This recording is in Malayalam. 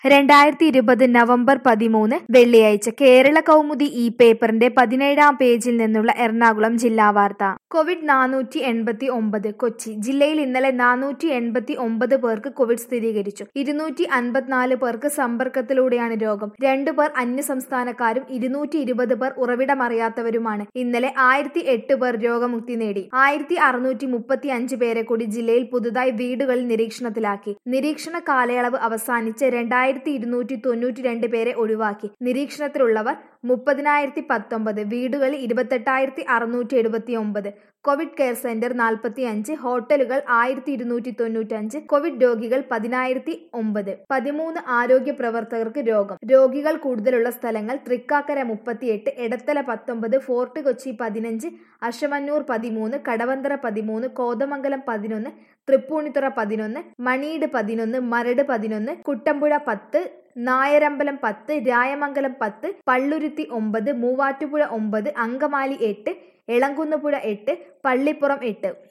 രണ്ടായിരത്തി ഇരുപത് നവംബർ പതിമൂന്ന് വെള്ളിയാഴ്ച കേരള കൗമുദി ഈ പേപ്പറിന്റെ പതിനേഴാം പേജിൽ നിന്നുള്ള എറണാകുളം ജില്ലാ വാർത്ത കോവിഡ് നാനൂറ്റി എൺപത്തി ഒമ്പത് കൊച്ചി ജില്ലയിൽ ഇന്നലെ നാനൂറ്റി എൺപത്തി ഒമ്പത് പേർക്ക് കോവിഡ് സ്ഥിരീകരിച്ചു ഇരുന്നൂറ്റി അൻപത്തിനാല് പേർക്ക് സമ്പർക്കത്തിലൂടെയാണ് രോഗം രണ്ടു പേർ അന്യസംസ്ഥാനക്കാരും ഇരുന്നൂറ്റി ഇരുപത് പേർ ഉറവിടമറിയാത്തവരുമാണ് ഇന്നലെ ആയിരത്തി എട്ട് പേർ രോഗമുക്തി നേടി ആയിരത്തി അറുന്നൂറ്റി മുപ്പത്തി അഞ്ച് പേരെ കൂടി ജില്ലയിൽ പുതുതായി വീടുകളിൽ നിരീക്ഷണത്തിലാക്കി നിരീക്ഷണ കാലയളവ് അവസാനിച്ച് രണ്ടായിരത്തി ഇരുന്നൂറ്റി തൊണ്ണൂറ്റി രണ്ട് പേരെ ഒഴിവാക്കി നിരീക്ഷണത്തിലുള്ളവർ മുപ്പതിനായിരത്തി പത്തൊമ്പത് വീടുകളിൽ ഇരുപത്തെട്ടായിരത്തി അറുന്നൂറ്റി എഴുപത്തി ഒമ്പത് കോവിഡ് കെയർ സെന്റർ നാൽപ്പത്തി അഞ്ച് ഹോട്ടലുകൾ ആയിരത്തി ഇരുന്നൂറ്റി തൊണ്ണൂറ്റഞ്ച് കോവിഡ് രോഗികൾ പതിനായിരത്തി ഒമ്പത് പതിമൂന്ന് ആരോഗ്യ പ്രവർത്തകർക്ക് രോഗം രോഗികൾ കൂടുതലുള്ള സ്ഥലങ്ങൾ തൃക്കാക്കര മുപ്പത്തിയെട്ട് എടത്തല പത്തൊമ്പത് ഫോർട്ട് കൊച്ചി പതിനഞ്ച് അശമന്നൂർ പതിമൂന്ന് കടവന്തറ പതിമൂന്ന് കോതമംഗലം പതിനൊന്ന് തൃപ്പൂണിത്തുറ പതിനൊന്ന് മണീട് പതിനൊന്ന് മരട് പതിനൊന്ന് കുട്ടമ്പുഴ പത്ത് നായരമ്പലം പത്ത് രായമംഗലം പത്ത് പള്ളുരുത്തി ഒമ്പത് മൂവാറ്റുപുഴ ഒമ്പത് അങ്കമാലി എട്ട് എളങ്കുന്നപ്പുഴ എട്ട് പള്ളിപ്പുറം എട്ട്